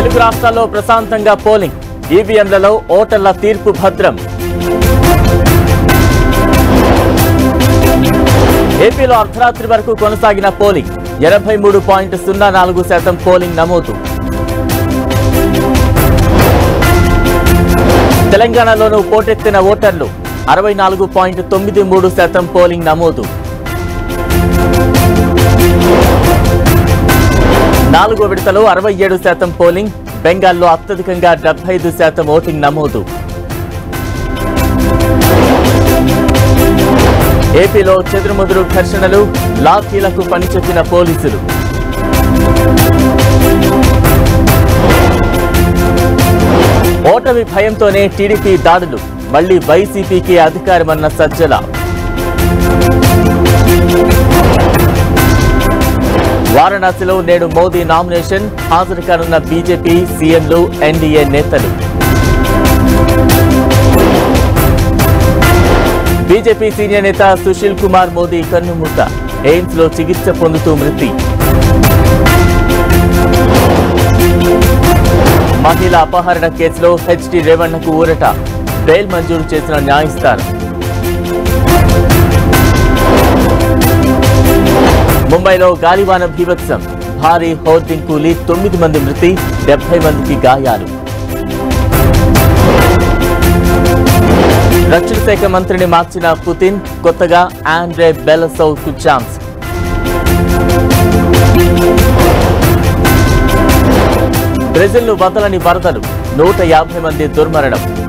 తెలుగు రాష్ట్రాల్లో ప్రశాంతంగా పోలింగ్ ఈవీఎంలలో ఓటర్ల తీర్పు భద్రం ఏపీలో అర్ధరాత్రి వరకు కొనసాగిన పోలింగ్ ఎనభై మూడు పాయింట్ సున్నా నాలుగు శాతం పోలింగ్ నమోదు తెలంగాణలోనూ పోటెత్తిన ఓటర్లు అరవై నాలుగు పాయింట్ తొమ్మిది మూడు శాతం పోలింగ్ నమోదు నాలుగో విడతలో అరవై ఏడు శాతం పోలింగ్ బెంగాల్లో అత్యధికంగా డెబ్బై ఐదు శాతం ఓటింగ్ నమోదు ఏపీలో చెదురుముదురు ఘర్షణలు లాఠీలకు పనిచెప్పిన పోలీసులు ఓటమి భయంతోనే టీడీపీ దాడులు మళ్లీ వైసీపీకి అధికారమన్న సజ్జల వారణాసిలో నేడు మోదీ నామినేషన్ హాజరు కానున్న బీజేపీ సీఎంలు ఎన్డీఏ నేతలు బీజేపీ సీనియర్ నేత సుశీల్ కుమార్ మోదీ కన్నుమూత ఎయిమ్స్ లో చికిత్స పొందుతూ మృతి మహిళ అపహరణ కేసులో హెచ్డి రేవణ్ణకు ఊరట బెయిల్ మంజూరు చేసిన న్యాయస్థానం ముంబైలో గాలివాన భీభత్సం భారీ హోర్డింగ్ కూలి తొమ్మిది మంది మృతి డెబ్బై మందికి గాయాలు రక్షణ శాఖ మంత్రిని మార్చిన పుతిన్ కొత్తగా ఆండ్రే బెలసౌ కు ఛాన్స్ బ్రెజిల్ను వదలని వరదలు నూట యాభై మంది దుర్మరణం